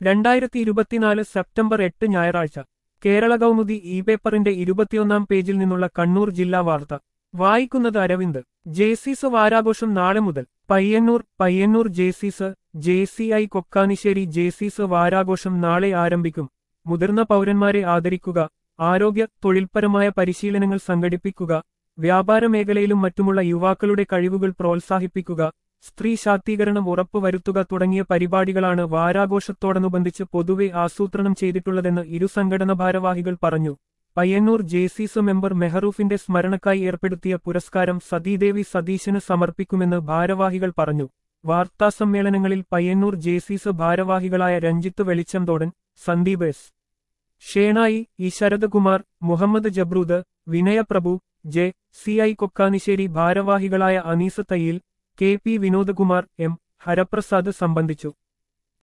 രണ്ടായിരത്തി ഇരുപത്തിനാല് സെപ്റ്റംബർ എട്ട് ഞായറാഴ്ച കേരള കൗമുദി ഇ പേപ്പറിന്റെ ഇരുപത്തിയൊന്നാം പേജിൽ നിന്നുള്ള കണ്ണൂർ ജില്ലാ വാർത്ത വായിക്കുന്നത് അരവിന്ദ് ജേസീസ് വാരാഘോഷം നാളെ മുതൽ Payyanur Payyanur Jaycees J C I Kokkanisseri Jaycees വാരാഘോഷം നാളെ ആരംഭിക്കും മുതിർന്ന പൗരന്മാരെ ആദരിക്കുക ആരോഗ്യ തൊഴിൽപരമായ പരിശീലനങ്ങൾ സംഘടിപ്പിക്കുക വ്യാപാര മേഖലയിലും മറ്റുമുള്ള യുവാക്കളുടെ കഴിവുകൾ പ്രോത്സാഹിപ്പിക്കുക സ്ത്രീ ശാക്തീകരണം ഉറപ്പുവരുത്തുക തുടങ്ങിയ പരിപാടികളാണ് വാരാഘോഷത്തോടനുബന്ധിച്ച് പൊതുവെ ആസൂത്രണം ചെയ്തിട്ടുള്ളതെന്ന് ഇരു സംഘടന ഭാരവാഹികൾ പറഞ്ഞു പയ്യന്നൂർ ജെസിസ് മെമ്പർ മെഹറൂഫിന്റെ സ്മരണക്കായി ഏർപ്പെടുത്തിയ പുരസ്കാരം സതീദേവി സതീശന് സമർപ്പിക്കുമെന്ന് ഭാരവാഹികൾ പറഞ്ഞു വാർത്താസമ്മേളനങ്ങളിൽ പയ്യന്നൂർ ജെസിസ് ഭാരവാഹികളായ Ranjith Velichamthodan Sandeep S Shenoy E Saradakumar Muhammad Jabrood Vinayaprabhu J C I Kokkanisseri ഭാരവാഹികളായ Anees Thayyil K P Vinodakumar M Haraprasad സംബന്ധിച്ചു